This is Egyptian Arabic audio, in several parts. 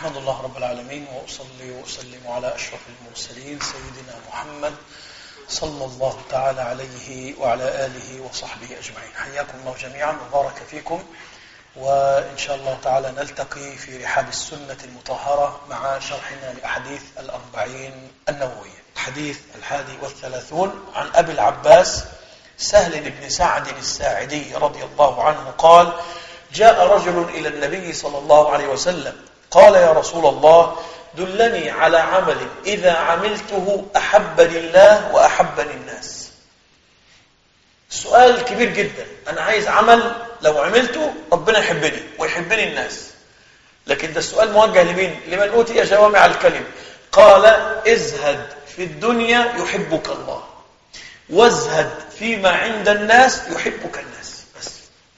أحمد الله رب العالمين وأصلي وأسلم على أشرف المرسلين سيدنا محمد صلى الله تعالى عليه وعلى آله وصحبه أجمعين حياكم الله جميعا وبارك فيكم وإن شاء الله تعالى نلتقي في رحاب السنة المطهرة مع شرحنا لأحاديث الأربعين النووية الحديث الحادي والثلاثون عن أبي العباس سهل بن سعد الساعدي رضي الله عنه قال جاء رجل إلى النبي صلى الله عليه وسلم قال يا رسول الله دلني على عمل إذا عملته أحبني الله وأحبني الناس سؤال كبير جدا أنا عايز عمل لو عملته ربنا يحبني ويحبني الناس لكن ده السؤال موجه لمين لمن أوتي جوامع الكلم قال ازهد في الدنيا يحبك الله وازهد فيما عند الناس يحبك الناس بس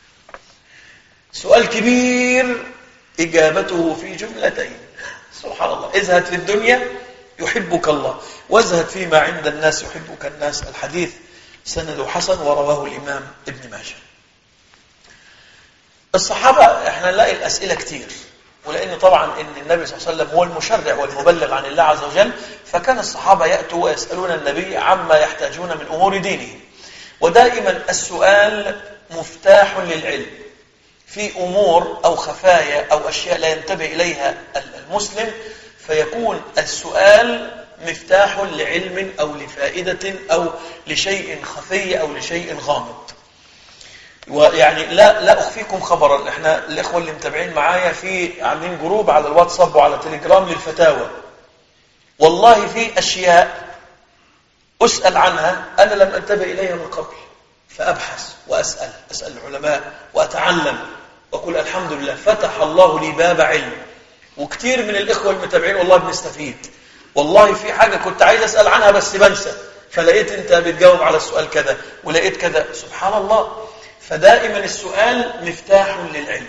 سؤال كبير إجابته في جملتين سبحان الله ازهد في الدنيا يحبك الله وازهد فيما عند الناس يحبك الناس الحديث سند حسن ورواه الإمام ابن ماجه الصحابة احنا نلاقي الأسئلة كتير ولأن طبعا إن النبي صلى الله عليه وسلم هو المشرع والمبلغ عن الله عز وجل فكان الصحابة يأتوا ويسألون النبي عما يحتاجون من أمور دينهم ودائما السؤال مفتاح للعلم في أمور أو خفايا أو أشياء لا ينتبه إليها المسلم فيكون السؤال مفتاح لعلم أو لفائدة أو لشيء خفي أو لشيء غامض ويعني لا لا اخفيكم خبرا احنا الاخوه اللي متابعين معايا في عاملين جروب على الواتساب وعلى تليجرام للفتاوى والله في اشياء اسال عنها انا لم انتبه اليها من قبل فابحث واسال اسال العلماء واتعلم واقول الحمد لله فتح الله لي باب علم وكثير من الاخوه المتابعين والله بنستفيد والله في حاجه كنت عايز اسال عنها بس بنسى فلقيت انت بتجاوب على السؤال كذا ولقيت كذا سبحان الله فدائما السؤال مفتاح للعلم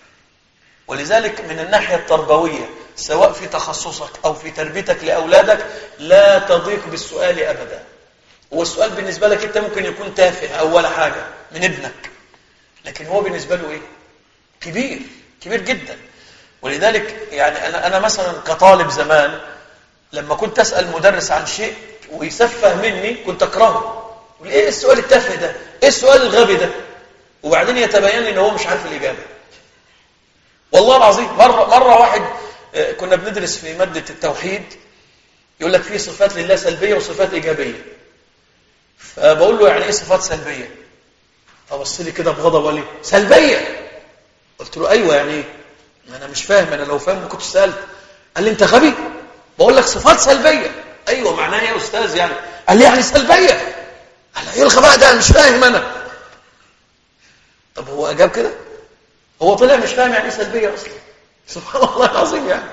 ولذلك من الناحية التربوية سواء في تخصصك أو في تربيتك لأولادك لا تضيق بالسؤال أبدا والسؤال بالنسبة لك أنت ممكن يكون تافه أو ولا حاجة من ابنك لكن هو بالنسبة له إيه؟ كبير كبير جدا ولذلك يعني أنا, أنا مثلا كطالب زمان لما كنت أسأل مدرس عن شيء ويسفه مني كنت أكرهه ايه السؤال التافه ده ايه السؤال الغبي ده وبعدين يتبين لي ان هو مش عارف الاجابه والله العظيم مره مره واحد كنا بندرس في ماده التوحيد يقول لك في صفات لله سلبيه وصفات ايجابيه فبقول له يعني ايه صفات سلبيه فبص لي كده بغضب وقال لي سلبيه قلت له ايوه يعني ايه انا مش فاهم انا لو فاهم ما كنتش سالت قال لي انت غبي بقول لك صفات سلبيه ايوه معناها ايه يا استاذ يعني قال لي يعني سلبيه قال ايه الغباء ده انا مش فاهم انا طب هو اجاب كده هو طلع مش فاهم يعني ايه سلبيه اصلا سبحان الله العظيم يعني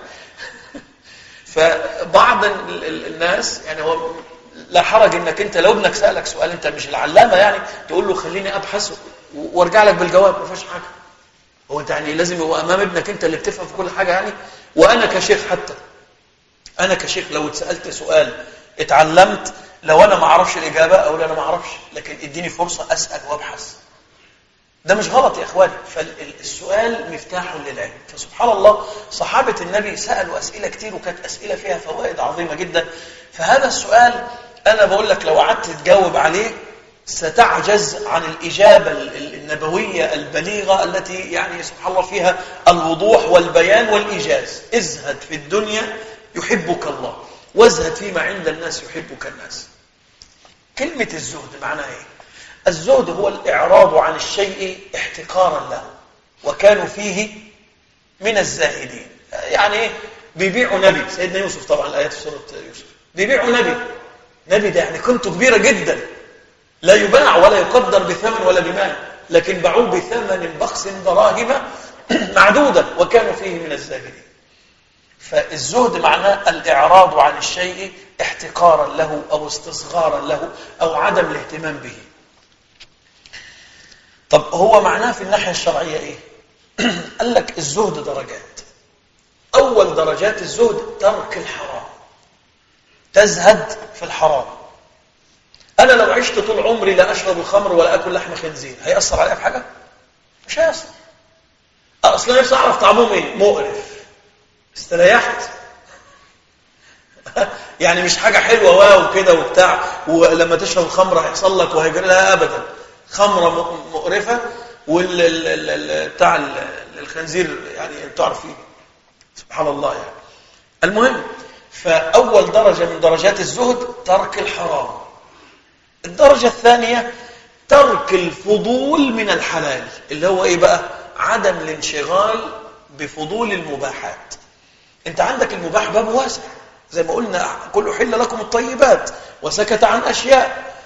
فبعض الناس يعني هو لا حرج انك انت لو ابنك سالك سؤال انت مش العلامه يعني تقول له خليني ابحث وارجع لك بالجواب ما فيش حاجه هو انت يعني لازم يبقى امام ابنك انت اللي بتفهم في كل حاجه يعني وانا كشيخ حتى انا كشيخ لو اتسالت سؤال اتعلمت لو انا ما اعرفش الاجابه اقول انا ما اعرفش لكن اديني فرصه اسال وابحث ده مش غلط يا اخواني فالسؤال مفتاح للعلم فسبحان الله صحابه النبي سالوا اسئله كتير وكانت اسئله فيها فوائد عظيمه جدا فهذا السؤال انا بقول لك لو قعدت تجاوب عليه ستعجز عن الاجابه النبويه البليغه التي يعني سبحان الله فيها الوضوح والبيان والايجاز ازهد في الدنيا يحبك الله وازهد فيما عند الناس يحبك الناس كلمة الزهد معناها ايه الزهد هو الإعراض عن الشيء احتقارا له وكانوا فيه من الزاهدين يعني ايه بيبيعوا نبي سيدنا يوسف طبعا الآيات في سورة يوسف بيبيعوا نبي نبي ده يعني قيمته كبيرة جدا لا يباع ولا يقدر بثمن ولا بمال لكن باعوه بثمن بخس دراهم معدودة وكانوا فيه من الزاهدين فالزهد معناه الإعراض عن الشيء احتقارا له أو استصغارا له أو عدم الاهتمام به طب هو معناه في الناحية الشرعية إيه؟ قال لك الزهد درجات أول درجات الزهد ترك الحرام تزهد في الحرام أنا لو عشت طول عمري لا أشرب الخمر ولا أكل لحم خنزير هيأثر عليا في حاجة؟ مش هيأثر أصلا نفسي أعرف طعمهم إيه؟ مقرف استريحت يعني مش حاجة حلوة واو كده وبتاع ولما تشرب الخمرة هيحصل لك وهيجري لها أبدا خمرة مقرفة وال بتاع الخنزير يعني انتوا عارفين سبحان الله يعني المهم فأول درجة من درجات الزهد ترك الحرام الدرجة الثانية ترك الفضول من الحلال اللي هو ايه بقى عدم الانشغال بفضول المباحات انت عندك المباح باب واسع زي ما قلنا كل حل لكم الطيبات وسكت عن أشياء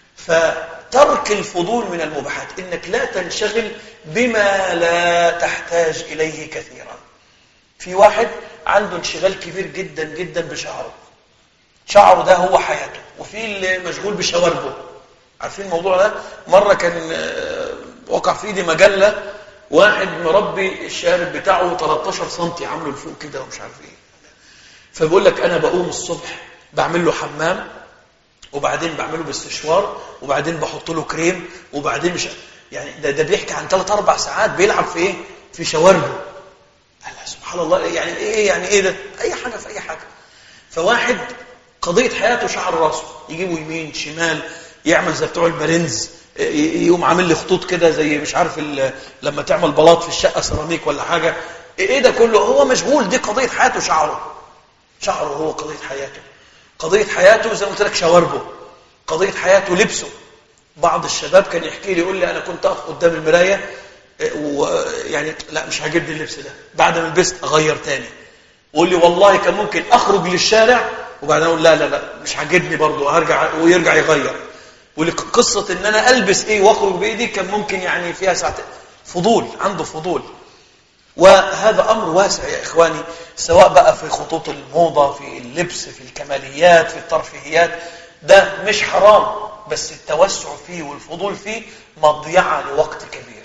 فترك الفضول من المباحات إنك لا تنشغل بما لا تحتاج إليه كثيرا في واحد عنده انشغال كبير جدا جدا بشعره شعره ده هو حياته وفي اللي مشغول بشواربه عارفين الموضوع ده مرة كان وقع في ايدي مجلة واحد مربي الشارب بتاعه 13 سم عامله لفوق كده ومش عارف ايه فبيقول لك انا بقوم الصبح بعمل له حمام وبعدين بعمله باستشوار وبعدين بحط له كريم وبعدين مش يعني ده, ده بيحكي عن 3 4 ساعات بيلعب في ايه في شواربه سبحان الله يعني ايه يعني ايه ده اي حاجه في اي حاجه فواحد قضيه حياته شعر راسه يجيبه يمين شمال يعمل زي بتوع البرنز يقوم عامل لي خطوط كده زي مش عارف لما تعمل بلاط في الشقه سيراميك ولا حاجه ايه ده كله هو مشغول دي قضيه حياته شعره شعره هو قضيه حياته قضيه حياته زي ما قلت لك شواربه قضيه حياته لبسه بعض الشباب كان يحكي لي يقول لي انا كنت اقف قدام المرايه ويعني لا مش عاجبني اللبس ده بعد ما لبست اغير تاني ويقول لي والله كان ممكن اخرج للشارع وبعدين اقول لا لا لا مش عاجبني برضه هرجع ويرجع يغير قصة ان انا البس ايه واخرج بايدي كان ممكن يعني فيها ساعتين فضول عنده فضول وهذا امر واسع يا اخواني سواء بقى في خطوط الموضة في اللبس في الكماليات في الترفيهيات ده مش حرام بس التوسع فيه والفضول فيه مضيعة لوقت كبير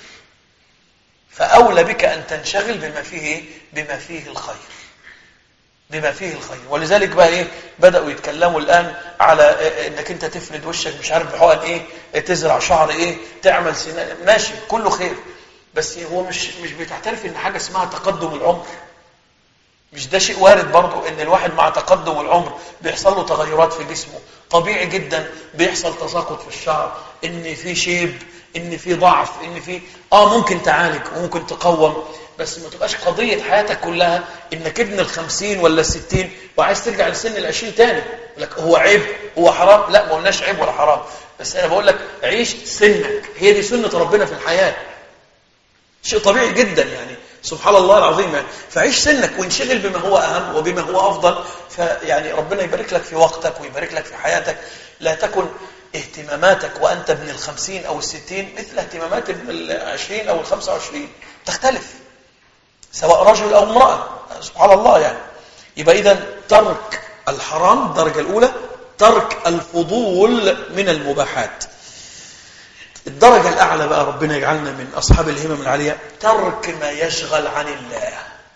فأولى بك أن تنشغل بما فيه بما فيه الخير بما فيه الخير ولذلك بقى ايه بدأوا يتكلموا الآن على انك انت تفرد وشك مش عارف بحقن ايه تزرع شعر ايه تعمل سنان ماشي كله خير بس هو مش مش بتعترف ان حاجة اسمها تقدم العمر مش ده شيء وارد برضو ان الواحد مع تقدم العمر بيحصل له تغيرات في جسمه طبيعي جدا بيحصل تساقط في الشعر ان في شيب ان في ضعف ان في اه ممكن تعالج وممكن تقوم بس ما تبقاش قضية حياتك كلها انك ابن الخمسين ولا الستين وعايز ترجع لسن العشرين تاني لك هو عيب هو حرام لا ما قلناش عيب ولا حرام بس انا بقول لك عيش سنك هي دي سنة ربنا في الحياة شيء طبيعي جدا يعني سبحان الله العظيم يعني فعيش سنك وانشغل بما هو أهم وبما هو أفضل فيعني ربنا يبارك لك في وقتك ويبارك لك في حياتك لا تكن اهتماماتك وأنت ابن الخمسين أو الستين مثل اهتمامات ابن العشرين أو الخمسة وعشرين تختلف سواء رجل أو امرأة سبحان الله يعني يبقى إذا ترك الحرام الدرجة الأولى ترك الفضول من المباحات الدرجة الأعلى بقى ربنا يجعلنا من أصحاب الهمم العالية ترك ما يشغل عن الله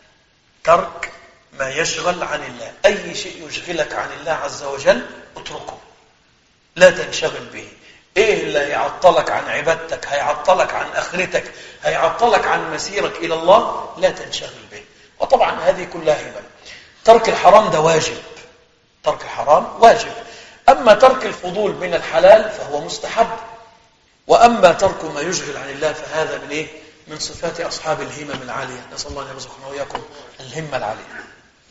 ترك ما يشغل عن الله أي شيء يشغلك عن الله عز وجل اتركه لا تنشغل به ايه اللي هيعطلك عن عبادتك هيعطلك عن اخرتك هيعطلك عن مسيرك الى الله لا تنشغل به وطبعا هذه كلها همم ترك الحرام ده واجب ترك الحرام واجب اما ترك الفضول من الحلال فهو مستحب واما ترك ما يشغل عن الله فهذا من ايه من صفات اصحاب الهمم العاليه نسال الله ان يرزقنا واياكم الهمه العاليه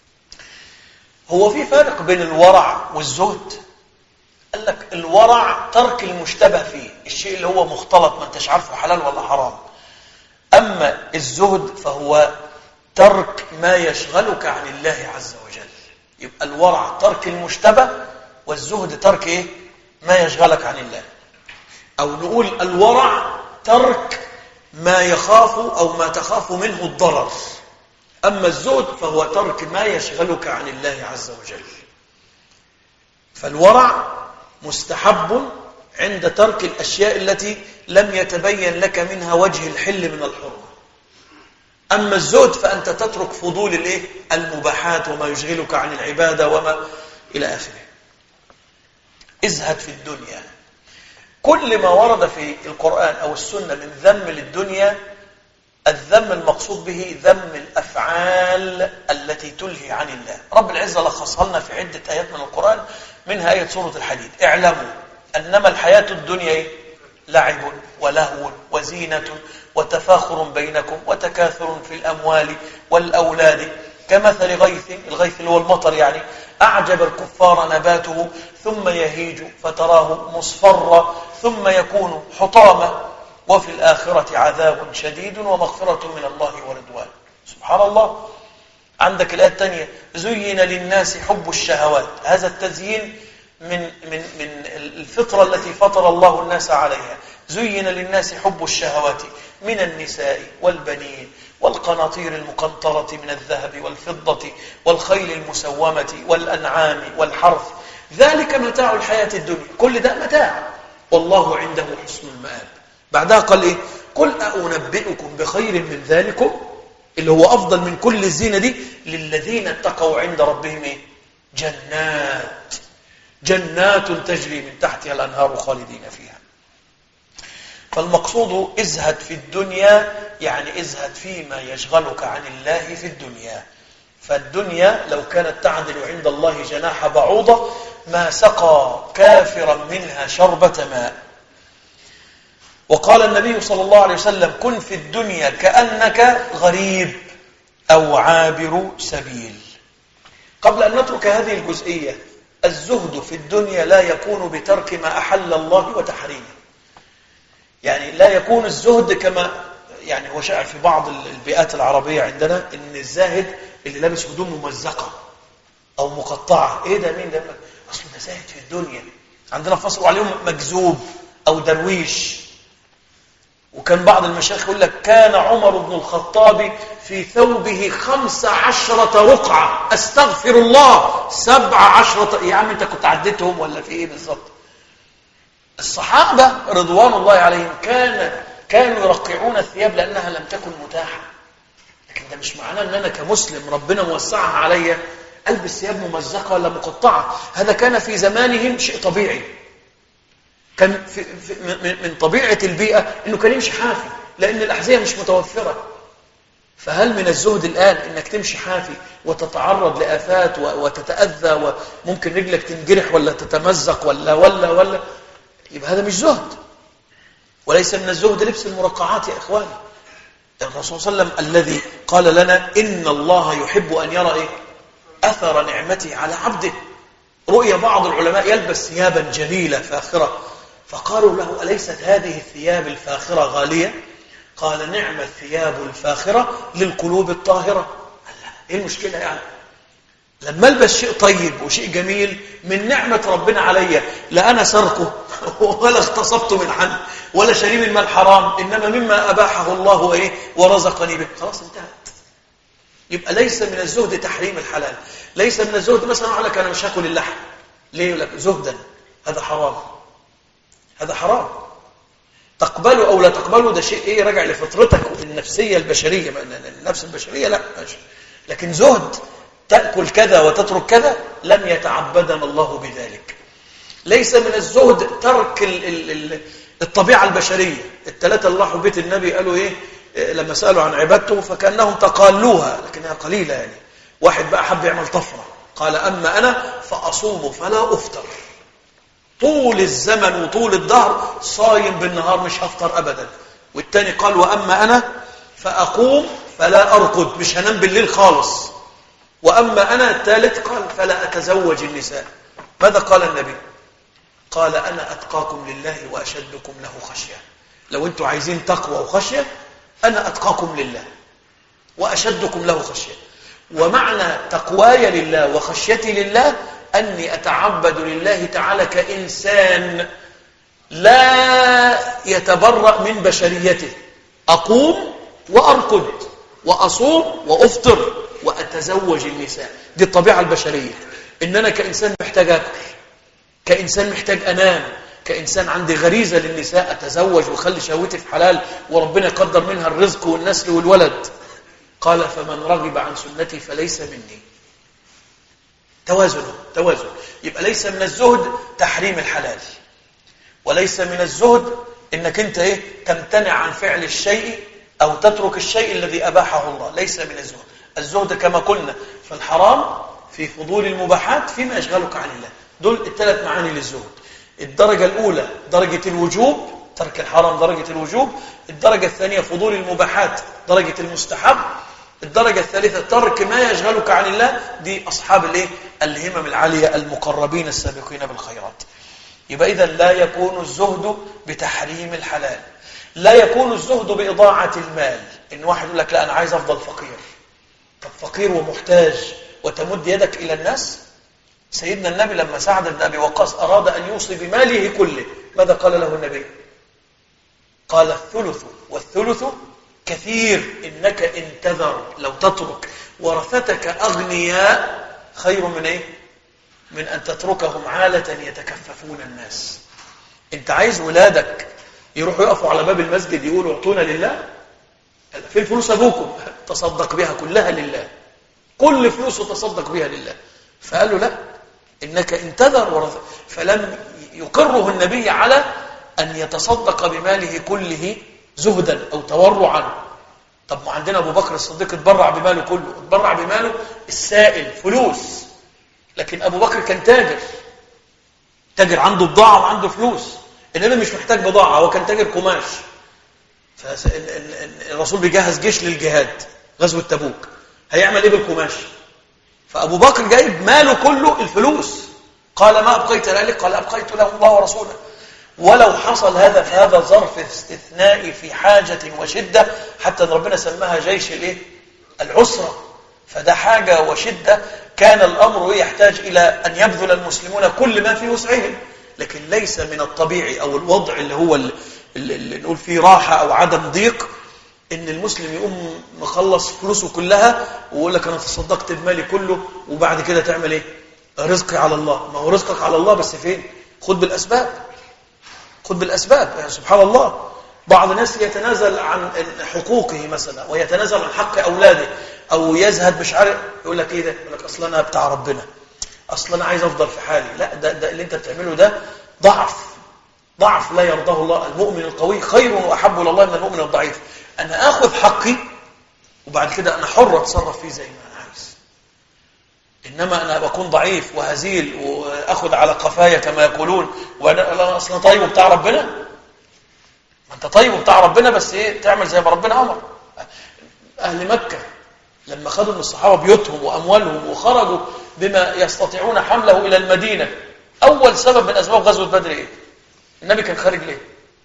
هو في فرق بين الورع والزهد قال لك الورع ترك المشتبه فيه الشيء اللي هو مختلط ما انتش عارفه حلال ولا حرام أما الزهد فهو ترك ما يشغلك عن الله عز وجل يبقى الورع ترك المشتبه والزهد ترك ايه ما يشغلك عن الله أو نقول الورع ترك ما يخاف أو ما تخاف منه الضرر أما الزهد فهو ترك ما يشغلك عن الله عز وجل فالورع مستحب عند ترك الأشياء التي لم يتبين لك منها وجه الحل من الحرمة أما الزهد فأنت تترك فضول الإيه؟ المباحات وما يشغلك عن العبادة وما إلى آخره ازهد في الدنيا كل ما ورد في القرآن أو السنة من ذم للدنيا الذم المقصود به ذم الأفعال التي تلهي عن الله رب العزة لخصها لنا في عدة آيات من القرآن منها آية سورة الحديد اعلموا أنما الحياة الدنيا لعب ولهو وزينة وتفاخر بينكم وتكاثر في الأموال والأولاد كمثل غيث الغيث اللي هو المطر يعني أعجب الكفار نباته ثم يهيج فتراه مصفرا ثم يكون حطاما وفي الآخرة عذاب شديد ومغفرة من الله ورضوان سبحان الله عندك الآية الثانية زين للناس حب الشهوات هذا التزيين من من من الفطرة التي فطر الله الناس عليها زين للناس حب الشهوات من النساء والبنين والقناطير المقنطرة من الذهب والفضة والخيل المسومة والأنعام والحرث ذلك متاع الحياة الدنيا كل ده متاع والله عنده حسن المآب بعدها قال إيه قل أنبئكم بخير من ذلكم اللي هو أفضل من كل الزينة دي للذين اتقوا عند ربهم إيه؟ جنات جنات تجري من تحتها الأنهار خالدين فيها فالمقصود ازهد في الدنيا يعني ازهد فيما يشغلك عن الله في الدنيا فالدنيا لو كانت تعدل عند الله جناح بعوضة ما سقى كافرا منها شربة ماء وقال النبي صلى الله عليه وسلم كن في الدنيا كأنك غريب أو عابر سبيل قبل أن نترك هذه الجزئية الزهد في الدنيا لا يكون بترك ما أحل الله وتحريمه يعني لا يكون الزهد كما يعني هو شائع في بعض البيئات العربية عندنا ان الزاهد اللي لابس هدوم ممزقة او مقطعة ايه ده مين ده اصل ده زاهد في الدنيا عندنا في مصر عليهم مجذوب او درويش وكان بعض المشايخ يقول لك كان عمر بن الخطاب في ثوبه خمس عشرة رقعة استغفر الله سبع عشرة يا عم انت كنت عديتهم ولا في ايه بالظبط الصحابة رضوان الله عليهم كان كانوا يرقعون الثياب لأنها لم تكن متاحة لكن ده مش معناه أن أنا كمسلم ربنا موسعها عليا ألبس ثياب ممزقة ولا مقطعة هذا كان في زمانهم شيء طبيعي كان في في من طبيعة البيئة أنه كان يمشي حافي لأن الأحذية مش متوفرة فهل من الزهد الآن أنك تمشي حافي وتتعرض لآفات وتتأذى وممكن رجلك تنجرح ولا تتمزق ولا ولا ولا يبقى هذا مش زهد وليس من الزهد لبس المرقعات يا إخواني الرسول صلى الله عليه وسلم الذي قال لنا إن الله يحب أن يرى إيه؟ أثر نعمته على عبده رؤيا بعض العلماء يلبس ثيابا جميلة فاخرة فقالوا له أليست هذه الثياب الفاخرة غالية قال نعم الثياب الفاخرة للقلوب الطاهرة ايه المشكلة يعني لما البس شيء طيب وشيء جميل من نعمة ربنا عليا لا أنا سرقه ولا اغتصبت من حد ولا شريب المال حرام إنما مما أباحه الله إيه ورزقني به خلاص انتهت يبقى ليس من الزهد تحريم الحلال ليس من الزهد مثلا أقول لك أنا مش هاكل اللحم ليه لك زهدا هذا حرام هذا حرام تقبله أو لا تقبله ده شيء إيه راجع لفطرتك النفسية البشرية النفس البشرية لا ماشي لكن زهد تأكل كذا وتترك كذا لم يتعبدنا الله بذلك ليس من الزهد ترك ال ال الطبيعة البشرية الثلاثة اللي راحوا بيت النبي قالوا إيه لما سألوا عن عبادته فكأنهم تقالوها لكنها قليلة يعني واحد بقى حب يعمل طفرة قال أما أنا فأصوم فلا أفطر طول الزمن وطول الدهر صايم بالنهار مش هفطر أبدا والتاني قال وأما أنا فأقوم فلا أرقد مش هنام بالليل خالص وأما أنا الثالث قال فلا أتزوج النساء ماذا قال النبي قال أنا أتقاكم لله وأشدكم له خشية لو أنتم عايزين تقوى وخشية أنا أتقاكم لله وأشدكم له خشية ومعنى تقواي لله وخشيتي لله أني أتعبد لله تعالى كإنسان لا يتبرأ من بشريته أقوم وأركض وأصوم وأفطر وأتزوج النساء دي الطبيعة البشرية إن أنا كإنسان محتاج أكل كإنسان محتاج أنام كإنسان عندي غريزة للنساء أتزوج وخلي شهوتي في حلال وربنا يقدر منها الرزق والنسل والولد قال فمن رغب عن سنتي فليس مني توازن توازن يبقى ليس من الزهد تحريم الحلال وليس من الزهد انك انت ايه تمتنع عن فعل الشيء أو تترك الشيء الذي أباحه الله ليس من الزهد الزهد كما قلنا في الحرام في فضول المباحات فيما يشغلك عن الله دول الثلاث معاني للزهد الدرجة الأولى درجة الوجوب ترك الحرام درجة الوجوب الدرجة الثانية فضول المباحات درجة المستحب الدرجة الثالثة ترك ما يشغلك عن الله دي أصحاب الايه الهمم العالية المقربين السابقين بالخيرات يبقى إذا لا يكون الزهد بتحريم الحلال لا يكون الزهد بإضاعة المال إن واحد يقول لك لا أنا عايز أفضل فقير طب فقير ومحتاج وتمد يدك إلى الناس سيدنا النبي لما سعد بن أبي وقاص أراد أن يوصي بماله كله ماذا قال له النبي قال الثلث والثلث كثير إنك إن تذر لو تترك ورثتك أغنياء خير من إيه؟ من أن تتركهم عالة يتكففون الناس أنت عايز ولادك يروحوا يقفوا على باب المسجد يقولوا اعطونا لله فين فلوس أبوكم تصدق بها كلها لله كل فلوسه تصدق بها لله فقال له لا إنك انتظر ورث فلم يقره النبي على أن يتصدق بماله كله زهدا أو تورعا طب ما عندنا أبو بكر الصديق اتبرع بماله كله اتبرع بماله السائل فلوس لكن أبو بكر كان تاجر تاجر عنده بضاعة وعنده فلوس النبي مش محتاج بضاعة هو كان تاجر قماش فالرسول بيجهز جيش للجهاد غزوة تبوك هيعمل ايه بالقماش فأبو بكر جايب ماله كله الفلوس قال ما أبقيت ذلك قال أبقيت له الله ورسوله ولو حصل هذا في هذا ظرف استثنائي في حاجة وشدة حتى ان ربنا سماها جيش الايه العسرة فده حاجة وشدة كان الأمر يحتاج إلى أن يبذل المسلمون كل ما في وسعهم لكن ليس من الطبيعي أو الوضع اللي هو اللي نقول فيه راحة أو عدم ضيق ان المسلم يقوم مخلص فلوسه كلها ويقول لك انا تصدقت بمالي كله وبعد كده تعمل ايه رزقي على الله ما هو رزقك على الله بس فين خد بالاسباب خد بالاسباب يعني سبحان الله بعض الناس يتنازل عن حقوقه مثلا ويتنازل عن حق اولاده او يزهد مش عارف يقول لك ايه ده يقول لك اصل انا بتاع ربنا اصل انا عايز افضل في حالي لا ده, ده اللي انت بتعمله ده ضعف ضعف لا يرضاه الله المؤمن القوي خير واحب الى الله من المؤمن الضعيف انا اخذ حقي وبعد كده انا حر اتصرف فيه زي ما انا عايز انما انا بكون ضعيف وهزيل واخذ على قفايا كما يقولون وانا اصلا طيب وبتاع ربنا ما انت طيب وبتاع ربنا بس ايه تعمل زي ما ربنا امر اهل مكه لما خدوا من الصحابه بيوتهم واموالهم وخرجوا بما يستطيعون حمله الى المدينه اول سبب من اسباب غزوه بدر ايه النبي كان خارج ليه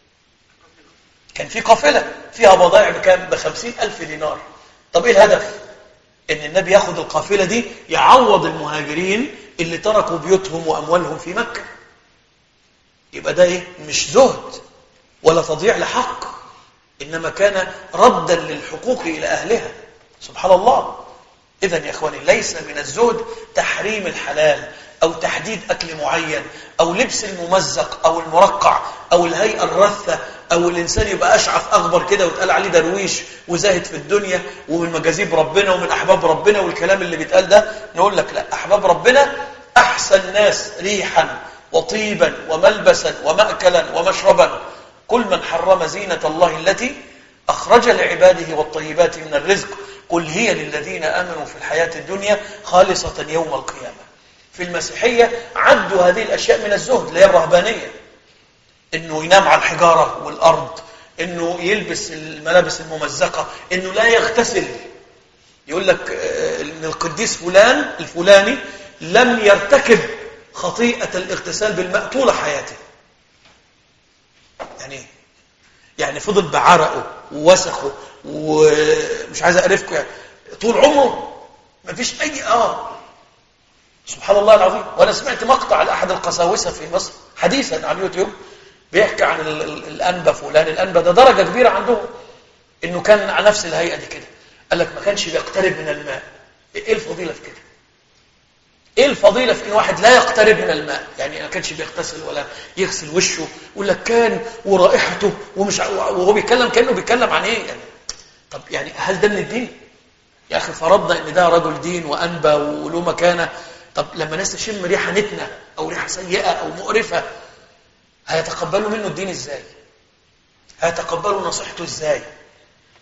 كان في قافلة فيها بضائع بكام بخمسين ألف دينار طب إيه الهدف إن النبي ياخد القافلة دي يعوض المهاجرين اللي تركوا بيوتهم وأموالهم في مكة يبقى ده إيه مش زهد ولا تضييع لحق إنما كان ردا للحقوق إلى أهلها سبحان الله إذا يا إخواني ليس من الزهد تحريم الحلال أو تحديد أكل معين أو لبس الممزق أو المرقع أو الهيئة الرثة أو الإنسان يبقى أشعث أغبر كده وتقال عليه درويش وزاهد في الدنيا ومن مجاذيب ربنا ومن أحباب ربنا والكلام اللي بيتقال ده نقول لك لا أحباب ربنا أحسن ناس ريحا وطيبا وملبسا ومأكلا ومشربا كل من حرم زينة الله التي أخرج لعباده والطيبات من الرزق قل هي للذين آمنوا في الحياة الدنيا خالصة يوم القيامة في المسيحية عدوا هذه الأشياء من الزهد اللي هي الرهبانية إنه ينام على الحجارة والأرض إنه يلبس الملابس الممزقة إنه لا يغتسل يقول لك إن القديس فلان الفلاني لم يرتكب خطيئة الاغتسال بالماء طول حياته يعني يعني فضل بعرقه ووسخه ومش عايز أقرفكم يعني طول عمره ما فيش أي آه سبحان الله العظيم وأنا سمعت مقطع لأحد القساوسة في مصر حديثا على اليوتيوب بيحكي عن الأنبا فلان الأنبا ده درجة كبيرة عندهم إنه كان على نفس الهيئة دي كده قال لك ما كانش بيقترب من الماء إيه الفضيلة في كده ايه الفضيلة في ان واحد لا يقترب من الماء يعني ما كانش بيغتسل ولا يغسل وشه يقول لك كان ورائحته ومش وهو بيتكلم كانه بيتكلم عن ايه يعني طب يعني هل ده من الدين يا اخي فرضنا ان ده رجل دين وانبا وله مكانه طب لما ناس تشم ريحه نتنه او ريحه سيئه او مقرفه هيتقبلوا منه الدين ازاي هيتقبلوا نصيحته ازاي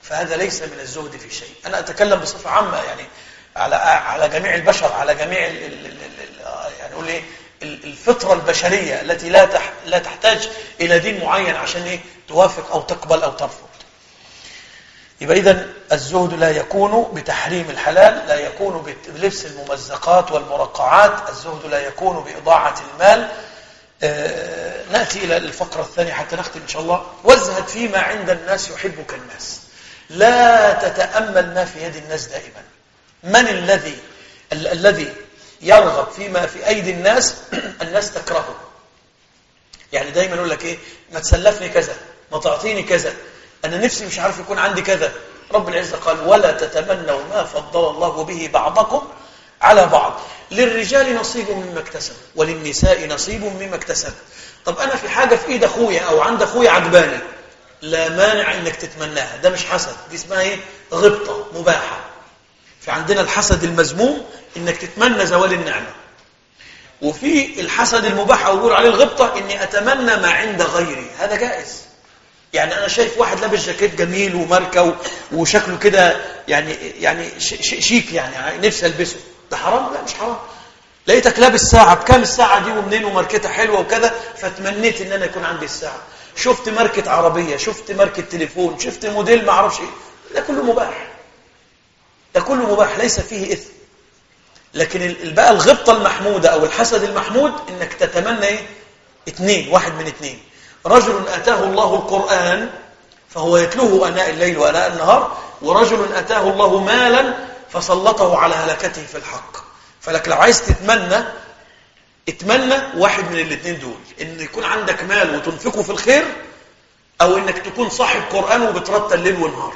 فهذا ليس من الزهد في شيء أنا أتكلم بصفة عامة يعني على على جميع البشر على جميع ال ال ال يعني أقول إيه الفطرة البشرية التي لا لا تحتاج إلى دين معين عشان إيه توافق أو تقبل أو ترفض يبقى إذا الزهد لا يكون بتحريم الحلال لا يكون بلبس الممزقات والمرقعات الزهد لا يكون بإضاعة المال آه نأتي إلى الفقرة الثانية حتى نختم إن شاء الله وازهد فيما عند الناس يحبك الناس لا تتأمل ما في يد الناس دائما من الذي ال الذي يرغب فيما في أيدي الناس الناس تكرهه يعني دايما يقول لك إيه ما تسلفني كذا ما تعطيني كذا أنا نفسي مش عارف يكون عندي كذا رب العزة قال ولا تتمنوا ما فضل الله به بعضكم على بعض للرجال نصيب مما اكتسب وللنساء نصيب مما اكتسب طب أنا في حاجة في إيد أخويا أو عند أخويا عجباني لا مانع إنك تتمناها ده مش حسد دي اسمها إيه غبطة مباحة في عندنا الحسد المذموم إنك تتمنى زوال النعمة وفي الحسد المباح أو يقول عليه الغبطة إني أتمنى ما عند غيري هذا جائز يعني أنا شايف واحد لابس جاكيت جميل وماركة وشكله كده يعني يعني شيك يعني نفسي ألبسه ده حرام لا مش حرام لقيتك لابس ساعة بكام الساعة دي ومنين وماركتها حلوة وكذا فتمنيت ان انا يكون عندي الساعة شفت ماركة عربية شفت ماركة تليفون شفت موديل ما اعرفش ايه ده كله مباح ده كله مباح ليس فيه إثم لكن بقى الغبطة المحمودة أو الحسد المحمود إنك تتمنى إيه؟ اثنين واحد من اثنين رجل أتاه الله القرآن فهو يتلوه أناء الليل وأناء النهار ورجل أتاه الله مالا فسلطه على هلكته في الحق فلك لو عايز تتمنى اتمنى واحد من الاثنين دول ان يكون عندك مال وتنفقه في الخير او انك تكون صاحب قرآن وبترتل ليل ونهار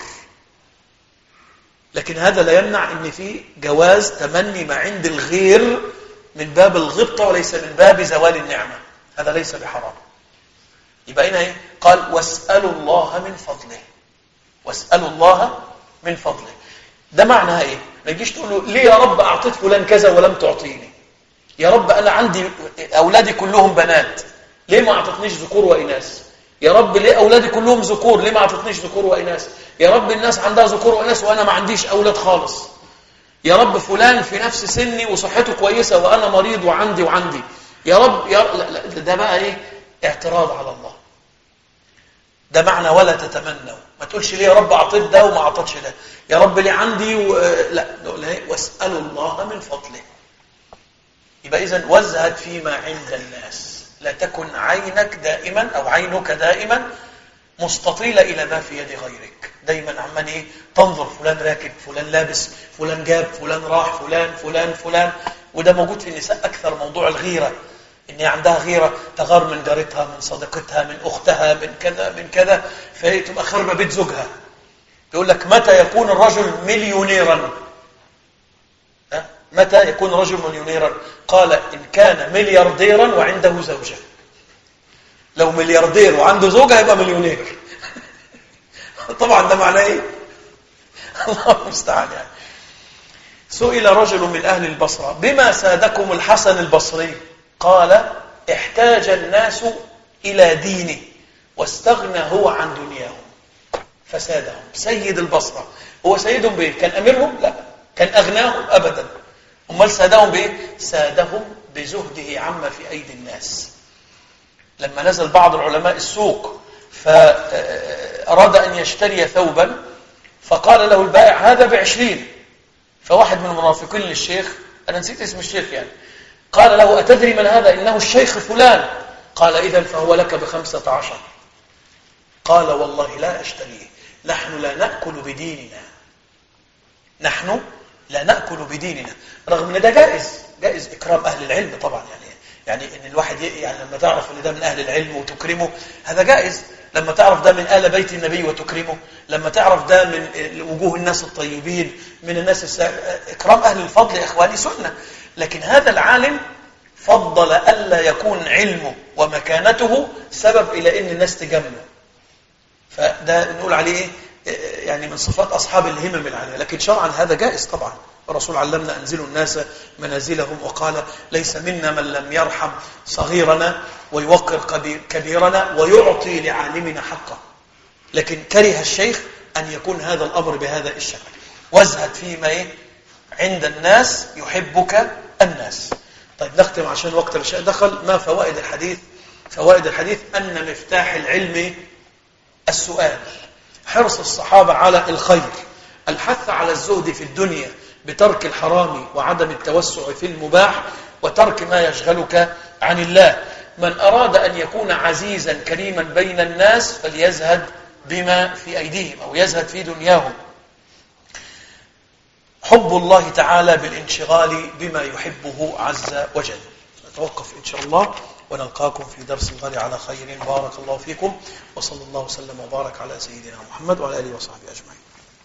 لكن هذا لا يمنع ان في جواز تمني ما عند الغير من باب الغبطة وليس من باب زوال النعمة هذا ليس بحرام يبقى هنا ايه قال واسألوا الله من فضله واسألوا الله من فضله ده معناها ايه ما تجيش تقول له ليه يا رب اعطيت فلان كذا ولم تعطيني يا رب انا عندي اولادي كلهم بنات ليه ما اعطتنيش ذكور واناث يا رب ليه اولادي كلهم ذكور ليه ما اعطتنيش ذكور واناث يا رب الناس عندها ذكور واناث وانا ما عنديش اولاد خالص يا رب فلان في نفس سني وصحته كويسه وانا مريض وعندي وعندي يا رب يا لا لا ده بقى ايه اعتراض على الله ده معنى ولا تتمنوا ما تقولش ليه يا رب اعطيت ده وما اعطيتش ده يا رب ليه عندي و... لا نقول ايه واسالوا الله من فضله يبقى اذا وازهد فيما عند الناس لا تكن عينك دائما او عينك دائما مستطيلة إلى ما في يد غيرك دايما عمان إيه تنظر فلان راكب فلان لابس فلان جاب فلان راح فلان فلان فلان وده موجود في النساء أكثر موضوع الغيرة إن هي عندها غيرة تغار من جارتها من صديقتها من أختها من كذا من كذا فهي تبقى خربة بيت زوجها يقول لك متى يكون الرجل مليونيرا أه؟ متى يكون الرجل مليونيرا قال إن كان مليارديرا وعنده زوجة لو ملياردير وعنده زوجة هيبقى مليونير طبعا ده معناه ايه الله المستعان يعني سئل رجل من أهل البصرة بما سادكم الحسن البصري قال احتاج الناس إلى دينه واستغنى هو عن دنياهم فسادهم سيد البصرة هو سيدهم بإيه؟ كان أميرهم؟ لا كان أغناهم أبدا أمال سادهم بإيه؟ سادهم بزهده عما في أيدي الناس لما نزل بعض العلماء السوق فأراد أن يشتري ثوبا فقال له البائع هذا بعشرين فواحد من المنافقين للشيخ أنا نسيت اسم الشيخ يعني قال له أتدري من هذا إنه الشيخ فلان قال إذا فهو لك بخمسة عشر قال والله لا أشتريه نحن لا نأكل بديننا نحن لا نأكل بديننا رغم أن ده جائز جائز إكرام أهل العلم طبعا يعني يعني ان الواحد يعني لما تعرف ان ده من اهل العلم وتكرمه هذا جائز لما تعرف ده من آل بيت النبي وتكرمه لما تعرف ده من وجوه الناس الطيبين من الناس السا... اكرام اهل الفضل يا اخواني سنه لكن هذا العالم فضل الا يكون علمه ومكانته سبب الى ان الناس تجامله فده نقول عليه ايه يعني من صفات اصحاب الهمم العاليه لكن شرعا هذا جائز طبعا الرسول علمنا أنزلوا الناس منازلهم وقال ليس منا من لم يرحم صغيرنا ويوقر كبيرنا ويعطي لعالمنا حقه لكن كره الشيخ أن يكون هذا الأمر بهذا الشكل وازهد فيما إيه؟ عند الناس يحبك الناس طيب نختم عشان وقت العشاء دخل ما فوائد الحديث فوائد الحديث أن مفتاح العلم السؤال حرص الصحابة على الخير الحث على الزهد في الدنيا بترك الحرام وعدم التوسع في المباح وترك ما يشغلك عن الله من أراد أن يكون عزيزا كريما بين الناس فليزهد بما في أيديهم أو يزهد في دنياهم حب الله تعالى بالانشغال بما يحبه عز وجل نتوقف إن شاء الله ونلقاكم في درس الغد على خير بارك الله فيكم وصلى الله وسلم وبارك على سيدنا محمد وعلى آله وصحبه أجمعين